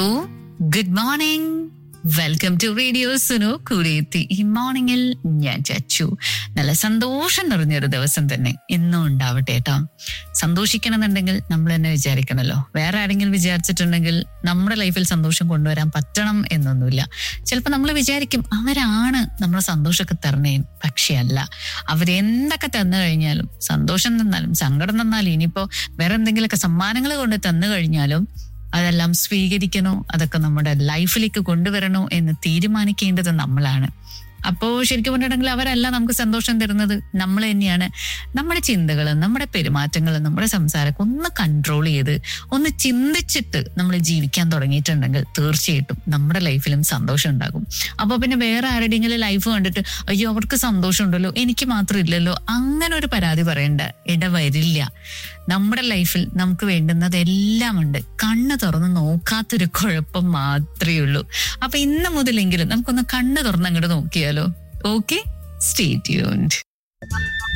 good morning welcome to radio Sunu കൂടെ എത്തി ഈ മോർണിംഗിൽ ഞാൻ ചച്ചു നല്ല സന്തോഷം നിറഞ്ഞൊരു ദിവസം തന്നെ ഇന്നും ഉണ്ടാവട്ടെ കേട്ടോ സന്തോഷിക്കണമെന്നുണ്ടെങ്കിൽ നമ്മൾ തന്നെ വിചാരിക്കണമല്ലോ വേറെ ആരെങ്കിലും വിചാരിച്ചിട്ടുണ്ടെങ്കിൽ നമ്മുടെ ലൈഫിൽ സന്തോഷം കൊണ്ടുവരാൻ പറ്റണം എന്നൊന്നുമില്ല ചിലപ്പോൾ നമ്മൾ വിചാരിക്കും അവരാണ് നമ്മളെ സന്തോഷമൊക്കെ തരണേ പക്ഷേ അല്ല അവരെന്തൊക്കെ തന്നു കഴിഞ്ഞാലും സന്തോഷം തന്നാലും സങ്കടം തന്നാലും ഇനിയിപ്പോ വേറെ എന്തെങ്കിലുമൊക്കെ സമ്മാനങ്ങൾ കൊണ്ട് തന്നു കഴിഞ്ഞാലും അതെല്ലാം സ്വീകരിക്കണോ അതൊക്കെ നമ്മുടെ ലൈഫിലേക്ക് കൊണ്ടുവരണോ എന്ന് തീരുമാനിക്കേണ്ടത് നമ്മളാണ് അപ്പോൾ ശരിക്കും പറഞ്ഞിട്ടുണ്ടെങ്കിൽ അവരല്ല നമുക്ക് സന്തോഷം തരുന്നത് നമ്മൾ തന്നെയാണ് നമ്മുടെ ചിന്തകൾ നമ്മുടെ പെരുമാറ്റങ്ങൾ നമ്മുടെ സംസാരമൊക്കെ ഒന്ന് കൺട്രോൾ ചെയ്ത് ഒന്ന് ചിന്തിച്ചിട്ട് നമ്മൾ ജീവിക്കാൻ തുടങ്ങിയിട്ടുണ്ടെങ്കിൽ തീർച്ചയായിട്ടും നമ്മുടെ ലൈഫിലും സന്തോഷം ഉണ്ടാകും അപ്പൊ പിന്നെ വേറെ ആരുടെയെങ്കിലും ലൈഫ് കണ്ടിട്ട് അയ്യോ അവർക്ക് സന്തോഷം ഉണ്ടല്ലോ എനിക്ക് മാത്രം ഇല്ലല്ലോ അങ്ങനെ ഒരു പരാതി പറയേണ്ട ഇടവരില്ല നമ്മുടെ ലൈഫിൽ നമുക്ക് വേണ്ടുന്നതെല്ലാം ഉണ്ട് കണ്ണ് തുറന്ന് നോക്കാത്തൊരു കുഴപ്പം മാത്രമേ ഉള്ളൂ അപ്പൊ ഇന്ന് മുതലെങ്കിലും നമുക്കൊന്ന് കണ്ണ് തുറന്ന് അങ്ങോട്ട് നോക്കിയാലോ ഓക്കെ സ്റ്റേ ട്യൂൺഡ്